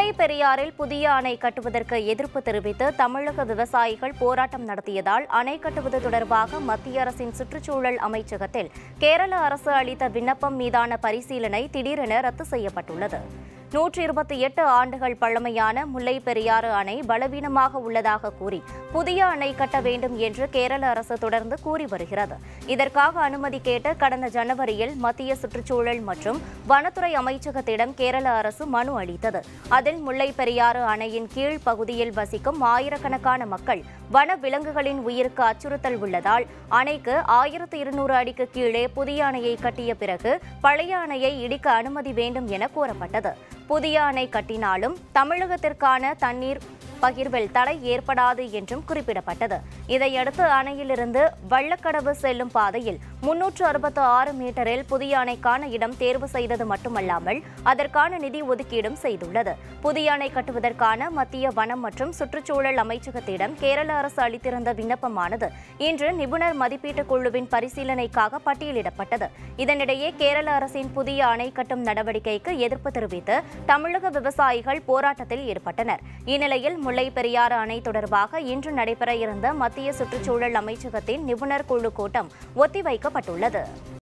முல்லை பெரியாறில் புதிய அணை கட்டுவதற்கு எதிர்ப்பு தெரிவித்து தமிழக விவசாயிகள் போராட்டம் நடத்தியதால் அணை கட்டுவது தொடர்பாக மத்திய அரசின் சுற்றுச்சூழல் அமைச்சகத்தில் கேரள அரசு அளித்த விண்ணப்பம் மீதான பரிசீலனை திடீரென ரத்து செய்யப்பட்டுள்ளது நூற்றி இருபத்தி எட்டு ஆண்டுகள் பழமையான முல்லை பெரியாறு அணை பலவீனமாக உள்ளதாக கூறி புதிய அணை கட்ட வேண்டும் என்று கேரள அரசு தொடர்ந்து கூறி வருகிறது இதற்காக அனுமதி கேட்டு கடந்த ஜனவரியில் மத்திய சுற்றுச்சூழல் மற்றும் வனத்துறை அமைச்சகத்திடம் கேரள அரசு மனு அளித்தது அதில் முல்லை பெரியாறு அணையின் கீழ் பகுதியில் வசிக்கும் ஆயிரக்கணக்கான மக்கள் வன விலங்குகளின் உயிருக்கு அச்சுறுத்தல் உள்ளதால் அணைக்கு ஆயிரத்து இருநூறு அடிக்கு கீழே புதிய அணையை கட்டிய பிறகு பழைய அணையை இடிக்க அனுமதி வேண்டும் என கோரப்பட்டது புதிய அணை கட்டினாலும் தமிழகத்திற்கான தண்ணீர் பகிர்வில் தடை ஏற்படாது என்றும் குறிப்பிடப்பட்டது இதையடுத்து அணையிலிருந்து வள்ளக்கடவு செல்லும் பாதையில் முன்னூற்று அறுபத்து ஆறு மீட்டரில் புதிய அணைக்கான இடம் தேர்வு செய்தது மட்டுமல்லாமல் அதற்கான நிதி ஒதுக்கீடும் செய்துள்ளது புதிய அணை கட்டுவதற்கான மத்திய வனம் மற்றும் சுற்றுச்சூழல் அமைச்சகத்திடம் கேரள அரசு அளித்திருந்த விண்ணப்பமானது இன்று நிபுணர் மதிப்பீட்டுக் குழுவின் பரிசீலனைக்காக பட்டியலிடப்பட்டது இதனிடையே கேரள அரசின் புதிய அணை கட்டும் நடவடிக்கைக்கு எதிர்ப்பு தெரிவித்து தமிழக விவசாயிகள் போராட்டத்தில் ஈடுபட்டனர் இந்நிலையில் முல்லை பெரியாறு அணை தொடர்பாக இன்று நடைபெற இருந்த மத்திய சுற்றுச்சூழல் அமைச்சகத்தின் நிபுணர் குழு கூட்டம் ஒத்திவைக்கப்பட்டுள்ளது